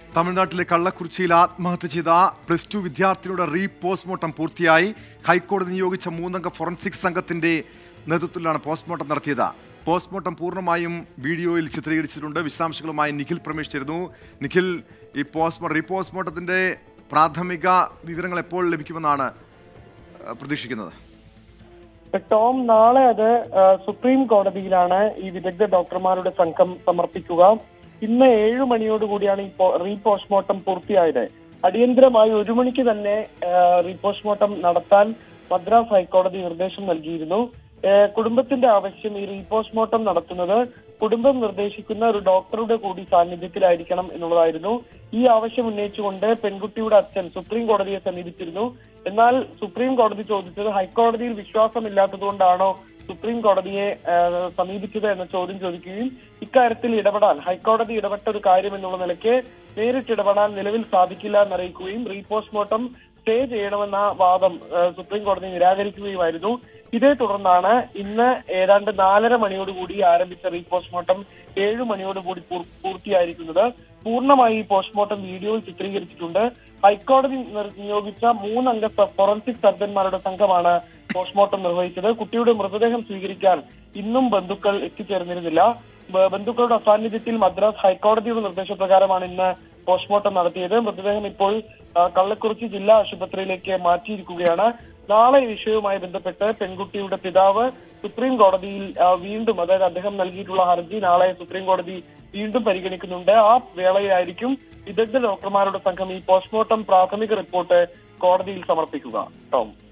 തമിഴ്നാട്ടിലെ കള്ളക്കുറിച്ചിയിൽ ആത്മഹത്യ ചെയ്ത പ്ലസ് ടു വിദ്യാർത്ഥിനിയുടെ റീ പോസ്റ്റ്മോർട്ടം പൂർത്തിയായി ഹൈക്കോടതി നിയോഗിച്ച മൂന്നംഗ ഫോറൻസിക് സംഘത്തിന്റെ നേതൃത്വത്തിലാണ് പോസ്റ്റ്മോർട്ടം നടത്തിയത് പോസ്റ്റ്മോർട്ടം പൂർണ്ണമായും വീഡിയോയിൽ ചിത്രീകരിച്ചിട്ടുണ്ട് വിശദാംശങ്ങളുമായി നിഖിൽ പ്രമേഷ് ചേരുന്നു നിഖിൽ ഈ പോസ്റ്റ്മോർട്ടം റീ പോസ്റ്റ്മോർട്ടത്തിന്റെ പ്രാഥമിക വിവരങ്ങൾ എപ്പോൾ ലഭിക്കുമെന്നാണ് ആ, പ്രതീക്ഷിക്കുന്നത് ടോം നാളെ അത് ആ, സുപ്രീം കോടതിയിലാണ് ഈ വിദഗ്ധ ഡോക്ടർമാരുടെ സംഘം സമർപ്പിക്കുക ഇന്ന് ഏഴു മണിയോടുകൂടിയാണ് ഈ പോ- റീ പോസ്റ്റ്മോർട്ടം പൂർത്തിയായത് അടിയന്തരമായി ഒരു മണിക്ക് തന്നെ ആ, റീ പോസ്റ്റ്മോർട്ടം നടത്താൻ മദ്രാസ് ഹൈക്കോടതി നിർദ്ദേശം നൽകിയിരുന്നു ആ, കുടുംബത്തിന്റെ ആവശ്യം ഈ റീ പോസ്റ്റ്മോർട്ടം നടത്തുന്നത് കുടുംബം നിർദ്ദേശിക്കുന്ന ഒരു ഡോക്ടറുടെ കൂടി സാന്നിധ്യത്തിലായിരിക്കണം എന്നുള്ളതായിരുന്നു ഈ ആവശ്യം ഉന്നയിച്ചുകൊണ്ട് പെൺകുട്ടിയുടെ അച്ഛൻ സുപ്രീം കോടതിയെ സമീപിച്ചിരുന്നു എന്നാൽ സുപ്രീം കോടതി ചോദിച്ചത് ഹൈക്കോടതിയിൽ വിശ്വാസമില്ലാത്തതുകൊണ്ടാണോ സുപ്രീം കോടതിയെ ആ, സമീപിച്ചത് എന്ന ചോദ്യം ചോദിക്കുകയും ഇക്കാര്യത്തിൽ ഇടപെടാൻ ഹൈക്കോടതി ഇടപെട്ട ഒരു കാര്യം എന്നുള്ള നിലയ്ക്ക് നേരിട്ട് ഇടപെടാൻ നിലവിൽ സാധിക്കില്ല എന്നറിയിക്കുകയും റീപോസ്റ്റ്മോർട്ടം സ്റ്റേ ചെയ്യണമെന്ന വാദം ആ, സുപ്രീം കോടതി നിരാകരിക്കുകയുമായിരുന്നു ഇതേ തുടർന്നാണ് ഇന്ന് ഏതാണ്ട് നാലര മണിയോടുകൂടി ആരംഭിച്ച റീപോസ്റ്റ്മോർട്ടം ഏഴു മണിയോടുകൂടി പൂർ- പൂർത്തിയായിരിക്കുന്നത് പൂർണ്ണമായി ഈ പോസ്റ്റ്മോർട്ടം വീഡിയോയിൽ ചിത്രീകരിച്ചിട്ടുണ്ട് ഹൈക്കോടതി നിർ- നിയോഗിച്ച മൂന്നംഗ സ- ഫോറൻസിക് സർജന്മാരുടെ സംഘമാണ് പോസ്റ്റ്മോർട്ടം നിർവഹിച്ചത് കുട്ടിയുടെ മൃതദേഹം സ്വീകരിക്കാൻ ഇന്നും ബന്ധുക്കൾ എത്തിച്ചേർന്നിരുന്നില്ല ബ- ബന്ധുക്കളുടെ അസാന്നിധ്യത്തിൽ മദ്രാസ് ഹൈക്കോടതിയുടെ നിർദ്ദേശപ്രകാരമാണ് ഇന്ന് പോസ്റ്റ്മോർട്ടം നടത്തിയത് മൃതദേഹം ഇപ്പോൾ ആ, കള്ളക്കുറിച്ചി ജില്ലാ ആശുപത്രിയിലേക്ക് മാറ്റിയിരിക്കുകയാണ് നാളെ ഈ വിഷയവുമായി ബന്ധപ്പെട്ട് പെൺകുട്ടിയുടെ പിതാവ് സുപ്രീം കോടതിയിൽ ആ, വീണ്ടും അതായത് അദ്ദേഹം നൽകിയിട്ടുള്ള ഹർജി നാളെ സുപ്രീം കോടതി വീണ്ടും പരിഗണിക്കുന്നുണ്ട് ആ വേളയിലായിരിക്കും വിദഗ്ധ ഡോക്ടർമാരുടെ സംഘം ഈ പോസ്റ്റ്മോർട്ടം പ്രാഥമിക റിപ്പോർട്ട് കോടതിയിൽ സമർപ്പിക്കുക ടോം